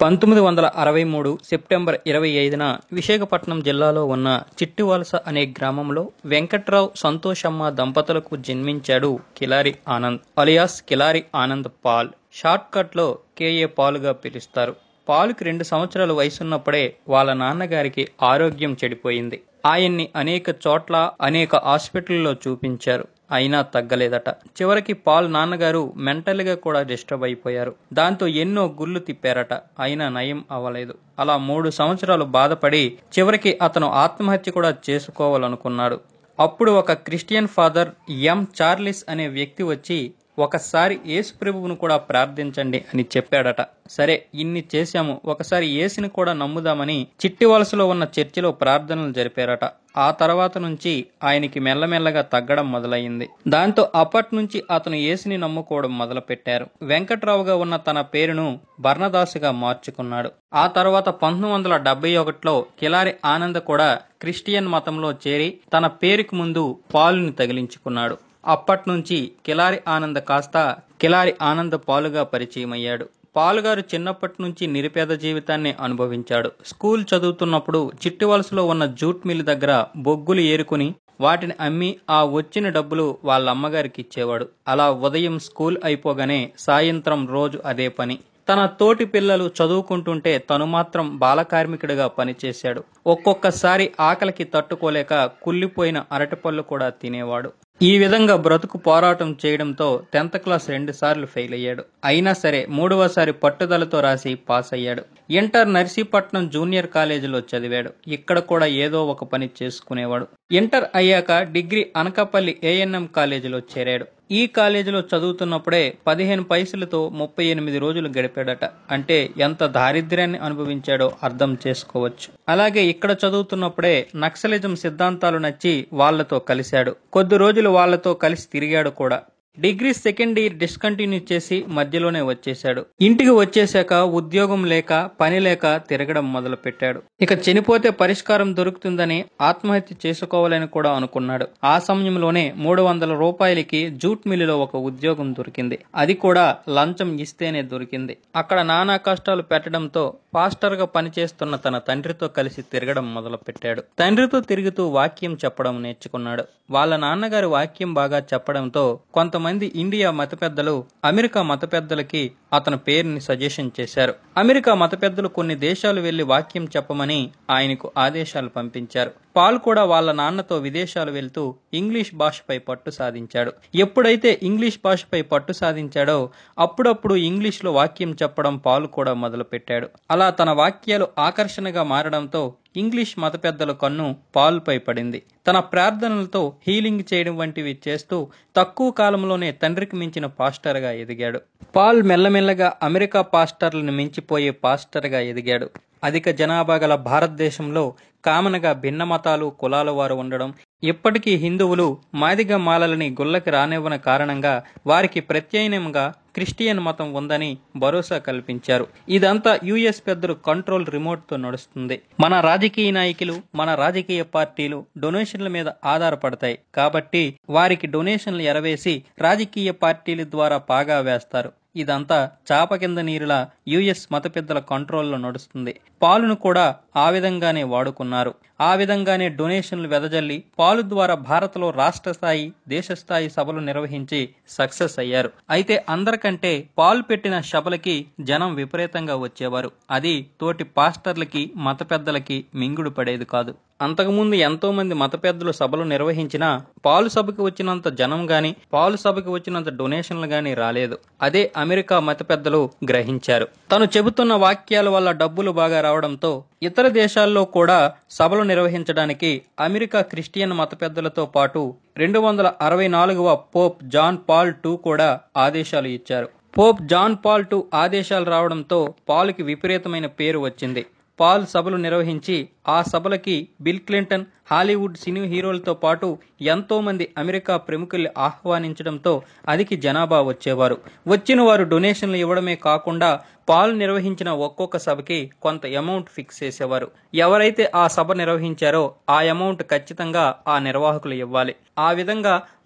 పంతొమ్మిది వందల అరవై మూడు సెప్టెంబర్ ఇరవై ఐదున విశాఖపట్నం జిల్లాలో ఉన్న చిట్టివలస అనే గ్రామంలో వెంకట్రావు సంతోషమ్మ దంపతులకు జన్మించాడు Kilari Anand alias Kilari Anand Paul short cut లో కేఏ పాలుగా పిలుస్తారు పాలుకి రెండు సంవత్సరాల వయసున్నప్పుడే వాళ్ళ నాన్నగారికి ఆరోగ్యం చెడిపోయింది ఆయన్ని అనేక చోట్ల అనేక హాస్పిటల్లో చూపించారు అయినా తగ్గలేదట చివరికి పాల్ నాన్నగారు మెంటల్గా కూడా డిస్టర్బ్ అయిపోయారు దాంతో ఎన్నో గుళ్ళు తిప్పారట అయినా నయం అవ్వలేదు అలా మూడు సంవత్సరాలు బాధపడి చివరికి అతను ఆత్మహత్య కూడా చేసుకోవాలనుకున్నాడు అప్పుడు ఒక క్రిస్టియన్ ఫాదర్ ఎం చార్లిస్ అనే వ్యక్తి వచ్చి ఒకసారి యేసు ప్రభువును కూడా ప్రార్థించండి అని చెప్పాడట సరే ఇన్ని చేశాము ఒకసారి యేసుని కూడా నమ్ముదామని చిట్టి వలసలో ఉన్న చర్చిలో ప్రార్థనలు జరిపారట ఆ తర్వాత నుంచి ఆయనకి మెల్లమెల్లగా తగ్గడం మొదలైంది దాంతో అప్పటి నుంచి అతను యేసుని నమ్ముకోవడం మొదలుపెట్టారు వెంకట్రావుగా ఉన్న తన పేరును బర్ణదాసుగా మార్చుకున్నాడు ఆ తర్వాత పంతొమ్మిది వందల డెబ్బై ఒకటిలో కిలారి ఆనంద్ కూడా క్రిస్టియన్ మతంలో చేరి తన పేరుకు ముందు పాలుని తగిలించుకున్నాడు అప్పటి నుంచి కిలారి ఆనంద్ కాస్త కిలారి ఆనంద్ పాలుగా పరిచయం అయ్యాడు పాలుగారు చిన్నప్పటి నుంచి నిరుపేద జీవితాన్ని అనుభవించాడు స్కూల్ చదువుతున్నప్పుడు చిట్టివలసలో ఉన్న జూట్ మిల్ దగ్గర బొగ్గులు ఏరుకుని వాటిని అమ్మి ఆ వచ్చిన డబ్బులు వాళ్ళ అమ్మగారికి ఇచ్చేవాడు అలా ఉదయం స్కూల్ అయిపోగానే సాయంత్రం రోజు అదే పని తన తోటి పిల్లలు చదువుకుంటుంటే తను మాత్రం బాలకార్మికుడిగా పనిచేశాడు ఒక్కొక్కసారి ఆకలికి తట్టుకోలేక కుళ్ళిపోయిన అరటిపళ్ళు కూడా తినేవాడు ఈ విధంగా బ్రతుకు పోరాటం చేయడంతో టెన్త్ క్లాస్ రెండు సార్లు ఫెయిల్ అయ్యాడు అయినా సరే మూడవసారి పట్టుదలతో రాసి పాస్ అయ్యాడు ఇంటర్ నర్సీపట్నం జూనియర్ కాలేజీలో చదివాడు ఇక్కడ కూడా ఏదో ఒక పని చేసుకునేవాడు ఇంటర్ అయ్యాక డిగ్రీ అనకాపల్లి ఏఎన్ఎం కాలేజీలో చేరాడు ఈ కాలేజీలో చదువుతున్నప్పుడే పదిహేను పైసలతో ముప్పై ఎనిమిది రోజులు గడిపాడట అంటే ఎంత దారిద్ర్యాన్ని అనుభవించాడో అర్థం చేసుకోవచ్చు అలాగే ఇక్కడ చదువుతున్నప్పుడే నక్సలిజం సిద్ధాంతాలు నచ్చి వాళ్లతో కలిశాడు కొద్ది రోజులు వాళ్లతో కలిసి తిరిగాడు కూడా డిగ్రీ సెకండ్ ఇయర్ డిస్కంటిన్యూ చేసి మధ్యలోనే వచ్చేశాడు ఇంటికి వచ్చేశాక ఉద్యోగం లేక పని లేక తిరగడం మొదలు పెట్టాడు ఇక చనిపోతే పరిష్కారం దొరుకుతుందని ఆత్మహత్య చేసుకోవాలని కూడా అనుకున్నాడు ఆ సమయంలోనే మూడు వందల రూపాయలకి జూట్ మిల్లులో ఒక ఉద్యోగం దొరికింది అది కూడా లంచం ఇస్తేనే దొరికింది అక్కడ నానా కష్టాలు పెట్టడంతో పాస్టర్ గా పనిచేస్తున్న తన తండ్రితో కలిసి తిరగడం మొదలు పెట్టాడు తండ్రితో తిరుగుతూ వాక్యం చెప్పడం నేర్చుకున్నాడు వాళ్ళ నాన్నగారి వాక్యం బాగా చెప్పడంతో కొంతమంది ఇండియా మత పెద్దలు అమెరికా మత పెద్దలకి అతని పేరుని సజెషన్ చేశారు అమెరికా మత పెద్దలు కొన్ని దేశాలు వెళ్లి వాక్యం చెప్పమని ఆయనకు ఆదేశాలు పంపించారు పాల్ కూడా వాళ్ళ నాన్నతో విదేశాలు వెళ్తూ ఇంగ్లీష్ భాషపై పట్టు సాధించాడు ఎప్పుడైతే ఇంగ్లీష్ భాషపై పట్టు సాధించాడో అప్పుడప్పుడు ఇంగ్లీష్లో వాక్యం చెప్పడం పాల్ కూడా మొదలుపెట్టాడు అలా తన వాక్యాలు ఆకర్షణగా మారడంతో ఇంగ్లీష్ మత పెద్దల కన్ను పాల్పై పడింది తన ప్రార్థనలతో హీలింగ్ చేయడం వంటివి చేస్తూ తక్కువ కాలంలోనే తండ్రికి మించిన పాస్టర్గా ఎదిగాడు పాల్ మెల్లమెల్లగా అమెరికా పాస్టర్లను మించిపోయే పాస్టర్గా ఎదిగాడు అధిక జనాభా గల భారతదేశంలో కామనగా భిన్న మతాలు కులాల వారు ఉండడం ఇప్పటికీ హిందువులు మాదిగ మాలలని గుళ్ళకి రానివ్వని కారణంగా వారికి ప్రత్యామ్నాయంగా క్రిస్టియన్ మతం ఉందని భరోసా కల్పించారు ఇదంతా యుఎస్ పెద్దలు కంట్రోల్ రిమోట్ తో నడుస్తుంది మన రాజకీయ నాయకులు మన రాజకీయ పార్టీలు డొనేషన్ల మీద ఆధారపడతాయి కాబట్టి వారికి డొనేషన్లు ఎరవేసి రాజకీయ పార్టీల ద్వారా పాగా వేస్తారు ఇదంతా చాప కింద నీరులా యుఎస్ మత పెద్దల కంట్రోల్లో నడుస్తుంది పాలును కూడా ఆ విధంగానే వాడుకున్నారు ఆ విధంగానే డొనేషన్లు వెదజల్లి పాలు ద్వారా భారత్లో రాష్ట్ర స్థాయి దేశ స్థాయి సభలు నిర్వహించి సక్సెస్ అయ్యారు అయితే అందరికంటే పాలు పెట్టిన సభలకి జనం విపరీతంగా వచ్చేవారు అది తోటి పాస్టర్లకి మత పెద్దలకి మింగుడు పడేది కాదు అంతకుముందు ఎంతో మంది మత పెద్దలు సభలు నిర్వహించినా పాలు సభకి వచ్చినంత జనం గాని పాలు సభకి వచ్చినంత డొనేషన్లు గాని రాలేదు అదే అమెరికా మత పెద్దలు గ్రహించారు తను చెబుతున్న వాక్యాల వల్ల డబ్బులు బాగా రావడంతో ఇతర దేశాల్లో కూడా సభలు నిర్వహించడానికి అమెరికా క్రిస్టియన్ మత పెద్దలతో పాటు రెండు వందల అరవై నాలుగవ పోప్ జాన్ పాల్ టూ కూడా ఆదేశాలు ఇచ్చారు పోప్ జాన్ పాల్ టూ ఆదేశాలు రావడంతో పాల్కి విపరీతమైన పేరు వచ్చింది పాల్ సభలు నిర్వహించి ఆ సభలకి బిల్ క్లింటన్ హాలీవుడ్ సినీ హీరోలతో పాటు ఎంతో మంది అమెరికా ప్రముఖుల్ని ఆహ్వానించడంతో అధిక జనాభా వచ్చేవారు వచ్చిన వారు డొనేషన్లు ఇవ్వడమే కాకుండా పాల్ నిర్వహించిన ఒక్కొక్క సభకి కొంత అమౌంట్ ఫిక్స్ చేసేవారు ఎవరైతే ఆ సభ నిర్వహించారో ఆ అమౌంట్ ఖచ్చితంగా ఆ నిర్వాహకులు ఇవ్వాలి ఆ విధంగా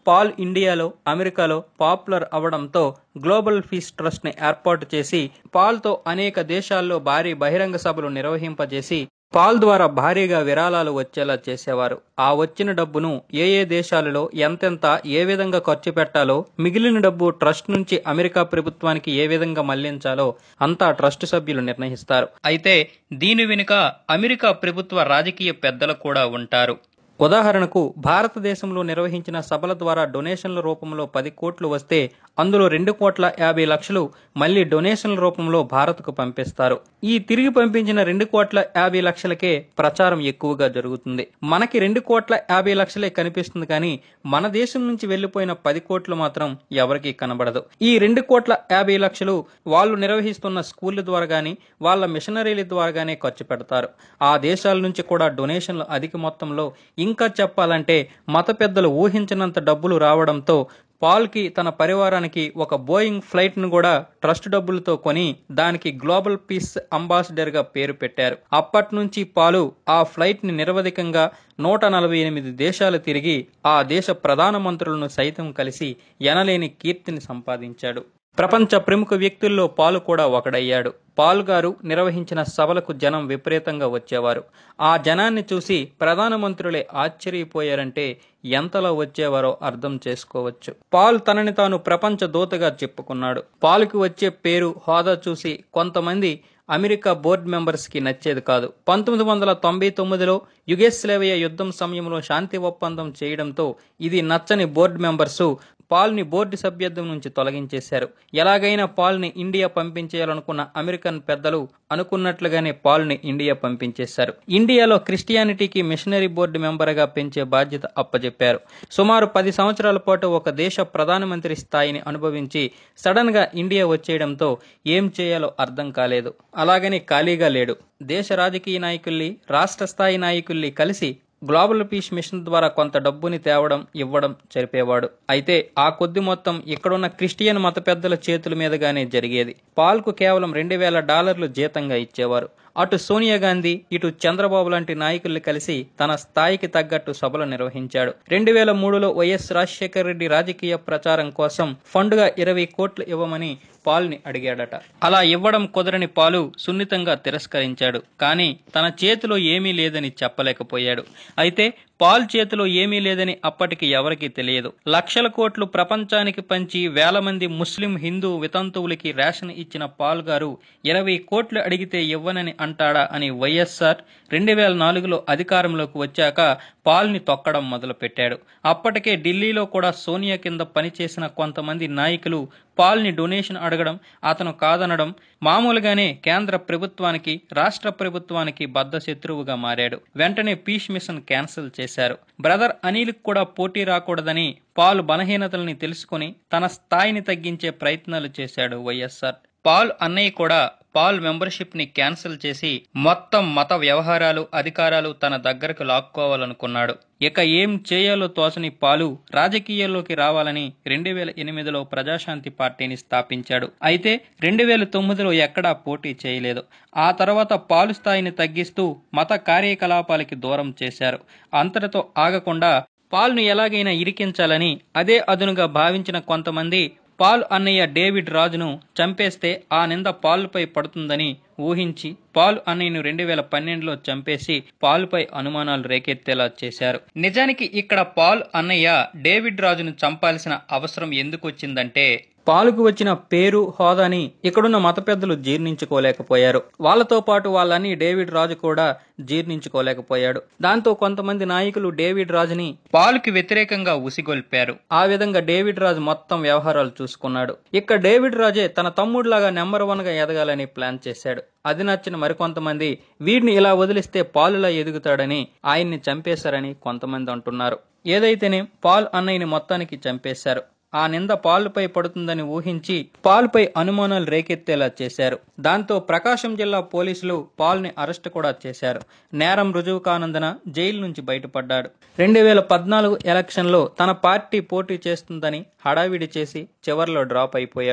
పాల్ ఇండియాలో అమెరికాలో పాపులర్ అవడంతో గ్లోబల్ పీస్ ట్రస్ట్ ని ఏర్పాటు చేసి పాల్తో అనేక దేశాల్లో భారీ బహిరంగ సభలు నిర్వహింపజేసి పాల్ ద్వారా భారీగా విరాళాలు వచ్చేలా చేసేవారు ఆ వచ్చిన డబ్బును ఏ ఏ దేశాలలో ఎంతెంత ఏ విధంగా ఖర్చు పెట్టాలో మిగిలిన డబ్బు ట్రస్ట్ నుంచి అమెరికా ప్రభుత్వానికి ఏ విధంగా మళ్లించాలో అంతా ట్రస్ట్ సభ్యులు నిర్ణయిస్తారు అయితే దీని వెనుక అమెరికా ప్రభుత్వ రాజకీయ పెద్దలు కూడా ఉంటారు ఉదాహరణకు భారతదేశంలో నిర్వహించిన సభల ద్వారా డొనేషన్ల రూపంలో పది కోట్లు వస్తే అందులో రెండు కోట్ల యాభై లక్షలు మళ్లీ డొనేషన్ల రూపంలో భారత్కు పంపిస్తారు ఈ తిరిగి పంపించిన రెండు కోట్ల యాభై లక్షలకే ప్రచారం ఎక్కువగా జరుగుతుంది మనకి రెండు కోట్ల యాభై లక్షలే కనిపిస్తుంది కానీ మన దేశం నుంచి వెళ్లిపోయిన పది కోట్లు మాత్రం ఎవరికీ కనబడదు ఈ రెండు కోట్ల యాభై లక్షలు వాళ్ళు నిర్వహిస్తున్న స్కూళ్ళ ద్వారా గాని వాళ్ళ మిషనరీల ద్వారా గానే ఖర్చు పెడతారు ఆ దేశాల నుంచి కూడా డొనేషన్లు అధిక మొత్తంలో ఇంకా చెప్పాలంటే మత పెద్దలు ఊహించినంత డబ్బులు రావడంతో పాల్కి తన పరివారానికి ఒక బోయింగ్ ఫ్లైట్ ను కూడా ట్రస్ట్ డబ్బులతో కొని దానికి గ్లోబల్ పీస్ అంబాసిడర్ గా పేరు పెట్టారు అప్పటి నుంచి పాలు ఆ ఫ్లైట్ ని నిరవధికంగా నూట నలభై ఎనిమిది దేశాలు తిరిగి ఆ దేశ ప్రధాన మంత్రులను సైతం కలిసి ఎనలేని కీర్తిని సంపాదించాడు ప్రపంచ ప్రముఖ వ్యక్తుల్లో పాలు కూడా ఒకడయ్యాడు పాల్ గారు నిర్వహించిన సభలకు జనం విపరీతంగా వచ్చేవారు ఆ జనాన్ని చూసి ప్రధానమంత్రులే ఆశ్చర్యపోయారంటే ఎంతలా వచ్చేవారో అర్థం చేసుకోవచ్చు పాల్ తనని తాను ప్రపంచ దూతగా చెప్పుకున్నాడు పాల్కి వచ్చే పేరు హోదా చూసి కొంతమంది అమెరికా బోర్డు మెంబర్స్ కి నచ్చేది కాదు పంతొమ్మిది వందల తొంభై తొమ్మిదిలో యుగేస్లేవియా యుద్ధం సమయంలో శాంతి ఒప్పందం చేయడంతో ఇది నచ్చని బోర్డు మెంబర్సు పాల్ని బోర్డు సభ్యత్వం నుంచి తొలగించేశారు ఎలాగైనా పాల్ని ఇండియా పంపించేయాలనుకున్న అమెరికన్ పెద్దలు అనుకున్నట్లుగానే పాల్ని ఇండియా పంపించేశారు ఇండియాలో క్రిస్టియానిటీకి మిషనరీ బోర్డు మెంబర్గా పెంచే బాధ్యత అప్పజెప్పారు సుమారు పది సంవత్సరాల పాటు ఒక దేశ ప్రధానమంత్రి స్థాయిని అనుభవించి సడన్ గా ఇండియా వచ్చేయడంతో ఏం చేయాలో అర్థం కాలేదు అలాగని ఖాళీగా లేడు దేశ రాజకీయ నాయకుల్ని రాష్ట్ర స్థాయి నాయకుల్ని కలిసి గ్లోబల్ పీస్ మిషన్ ద్వారా కొంత డబ్బుని తేవడం ఇవ్వడం జరిపేవాడు అయితే ఆ కొద్ది మొత్తం ఇక్కడున్న క్రిస్టియన్ మత పెద్దల చేతుల మీదుగానే జరిగేది పాల్కు కేవలం రెండు వేల డాలర్లు జీతంగా ఇచ్చేవారు అటు సోనియా గాంధీ ఇటు చంద్రబాబు లాంటి నాయకుల్ని కలిసి తన స్థాయికి తగ్గట్టు సభలు నిర్వహించాడు రెండు వేల మూడులో వైఎస్ రాజశేఖర రెడ్డి రాజకీయ ప్రచారం కోసం ఫండ్గా ఇరవై కోట్లు ఇవ్వమని పాల్ని అడిగాడట అలా ఇవ్వడం కుదరని పాలు సున్నితంగా తిరస్కరించాడు కానీ తన చేతిలో ఏమీ లేదని చెప్పలేకపోయాడు అయితే పాల్ చేతిలో ఏమీ లేదని అప్పటికి ఎవరికీ తెలియదు లక్షల కోట్లు ప్రపంచానికి పంచి వేల మంది ముస్లిం హిందూ వితంతువులకి రేషన్ ఇచ్చిన పాల్ గారు ఇరవై కోట్లు అడిగితే ఇవ్వనని అంటాడా అని వైఎస్ఆర్ రెండు వేల నాలుగులో అధికారంలోకి వచ్చాక పాల్ని తొక్కడం మొదలుపెట్టాడు అప్పటికే ఢిల్లీలో కూడా సోనియా కింద పనిచేసిన కొంతమంది నాయకులు పాల్ని డొనేషన్ అడగడం అతను కాదనడం మామూలుగానే కేంద్ర ప్రభుత్వానికి రాష్ట్ర ప్రభుత్వానికి బద్ద శత్రువుగా మారాడు వెంటనే పీస్ మిషన్ క్యాన్సిల్ చేశారు బ్రదర్ అనిల్ కూడా పోటీ రాకూడదని పాల్ బలహీనతల్ని తెలుసుకుని తన స్థాయిని తగ్గించే ప్రయత్నాలు చేశాడు వైఎస్ఆర్ పాల్ అన్నయ్య కూడా పాల్ మెంబర్షిప్ ని క్యాన్సిల్ చేసి మొత్తం మత వ్యవహారాలు అధికారాలు తన దగ్గరకు లాక్కోవాలనుకున్నాడు ఇక ఏం చేయాలో తోచని పాలు రాజకీయాల్లోకి రావాలని రెండు వేల ఎనిమిదిలో ప్రజాశాంతి పార్టీని స్థాపించాడు అయితే రెండు వేల తొమ్మిదిలో ఎక్కడా పోటీ చేయలేదు ఆ తర్వాత పాలు స్థాయిని తగ్గిస్తూ మత కార్యకలాపాలకి దూరం చేశారు అంతటితో ఆగకుండా పాల్ను ఎలాగైనా ఇరికించాలని అదే అదునుగా భావించిన కొంతమంది పాల్ అన్నయ్య డేవిడ్ రాజును చంపేస్తే ఆ నింద పాల్పై పడుతుందని ఊహించి పాల్ అన్నయ్యను రెండు వేల పన్నెండులో చంపేసి పాల్పై అనుమానాలు రేకెత్తేలా చేశారు నిజానికి ఇక్కడ పాల్ అన్నయ్య డేవిడ్ రాజును చంపాల్సిన అవసరం ఎందుకు వచ్చిందంటే పాలుకు వచ్చిన పేరు హోదాని ఇక్కడున్న మత పెద్దలు జీర్ణించుకోలేకపోయారు వాళ్ళతో పాటు వాళ్ళని డేవిడ్ రాజు కూడా జీర్ణించుకోలేకపోయాడు దాంతో కొంతమంది నాయకులు డేవిడ్ రాజుని పాలుకి వ్యతిరేకంగా ఉసిగొల్పారు ఆ విధంగా డేవిడ్ రాజు మొత్తం వ్యవహారాలు చూసుకున్నాడు ఇక డేవిడ్ రాజే తన తమ్ముడిలాగా నెంబర్ వన్ గా ఎదగాలని ప్లాన్ చేశాడు అది నచ్చిన మరికొంతమంది వీడిని ఇలా వదిలిస్తే పాలులా ఎదుగుతాడని ఆయన్ని చంపేశారని కొంతమంది అంటున్నారు ఏదైతేనే పాల్ అన్నయ్యని మొత్తానికి చంపేశారు ఆ నింద పాలుపై పడుతుందని ఊహించి పాల్పై అనుమానాలు రేకెత్తేలా చేశారు దాంతో ప్రకాశం జిల్లా పోలీసులు పాల్ని అరెస్ట్ కూడా చేశారు నేరం రుజువు కానందున జైలు నుంచి బయటపడ్డాడు రెండు వేల పద్నాలుగు ఎలక్షన్లో తన పార్టీ పోటీ చేస్తుందని హడావిడి చేసి చివర్లో డ్రాప్ అయిపోయాడు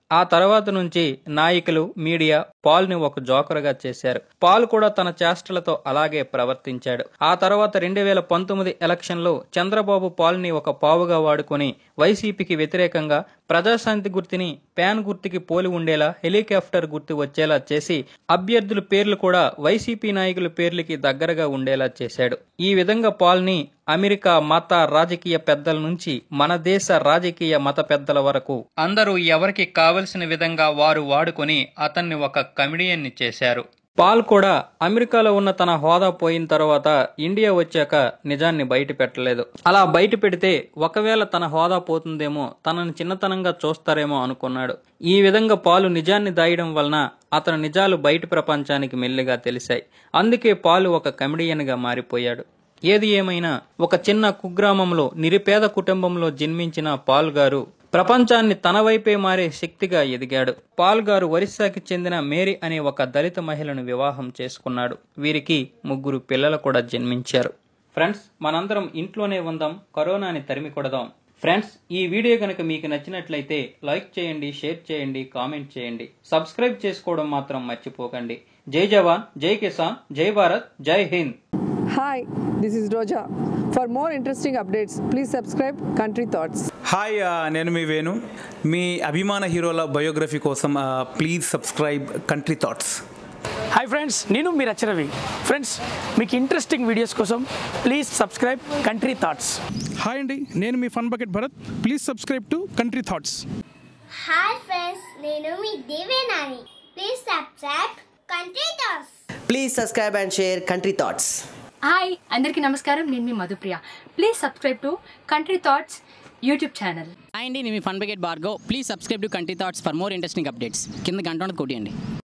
ఆ తర్వాత నుంచి నాయకులు మీడియా పాల్ ని ఒక జోకరుగా చేశారు పాల్ కూడా తన చేష్టలతో అలాగే ప్రవర్తించాడు ఆ తర్వాత రెండు వేల పంతొమ్మిది ఎలక్షన్ లో చంద్రబాబు పాల్ ని ఒక పావుగా వాడుకొని వైసీపీకి వ్యతిరేకంగా ప్రజాశాంతి గుర్తుని ప్యాన్ గుర్తుకి పోలి ఉండేలా హెలికాప్టర్ గుర్తు వచ్చేలా చేసి అభ్యర్థుల పేర్లు కూడా వైసీపీ నాయకుల పేర్లకి దగ్గరగా ఉండేలా చేశాడు ఈ విధంగా పాల్ ని అమెరికా మత రాజకీయ పెద్దల నుంచి మన దేశ రాజకీయ మత పెద్దల వరకు అందరూ ఎవరికి కావలసిన విధంగా వారు వాడుకొని అతన్ని ఒక కమిడియన్ ని చేశారు పాల్ కూడా అమెరికాలో ఉన్న తన హోదా పోయిన తర్వాత ఇండియా వచ్చాక నిజాన్ని బయట పెట్టలేదు అలా బయట పెడితే ఒకవేళ తన హోదా పోతుందేమో తనని చిన్నతనంగా చూస్తారేమో అనుకున్నాడు ఈ విధంగా పాలు నిజాన్ని దాయడం వలన అతను నిజాలు బయట ప్రపంచానికి మెల్లిగా తెలిసాయి అందుకే పాలు ఒక కమిడియన్ గా మారిపోయాడు ఏది ఏమైనా ఒక చిన్న కుగ్రామంలో నిరుపేద కుటుంబంలో జన్మించిన పాల్ గారు ప్రపంచాన్ని తన వైపే మారే శక్తిగా ఎదిగాడు పాల్ గారు ఒరిస్సాకి చెందిన మేరీ అనే ఒక దళిత మహిళను వివాహం చేసుకున్నాడు వీరికి ముగ్గురు పిల్లలు కూడా జన్మించారు ఫ్రెండ్స్ మనందరం ఇంట్లోనే ఉందాం కరోనాని తరిమి కొడదాం ఫ్రెండ్స్ ఈ వీడియో కనుక మీకు నచ్చినట్లయితే లైక్ చేయండి షేర్ చేయండి కామెంట్ చేయండి సబ్స్క్రైబ్ చేసుకోవడం మాత్రం మర్చిపోకండి జై జవాన్ జై కిసాన్ జై భారత్ జై Hind Hi, this is Roja. For more interesting updates, please subscribe Country Thoughts. Hi ఆ, నేను మీ వేణు మీ అభిమాన హీరోల బయోగ్రఫీ కోసం ఆ, please subscribe country thoughts hi friends నేను మీ రచరవి ఫ్రెండ్స్ మీకు ఇంట్రెస్టింగ్ వీడియోస్ కోసం please subscribe country thoughts hi అండి నేను మీ fun bucket Bharath please subscribe to country thoughts hi friends నేను మీ Devenani please subscribe country thoughts Please subscribe and share Country Thoughts. Hi అందరికీ నమస్కారం నేను మీ Madhupriya please subscribe to country thoughts YouTube channel hi అండి నేను మీ fun bucket Bhargav please subscribe to country thoughts for more interesting updates కింద గంట ఉన్నది కొట్టియండి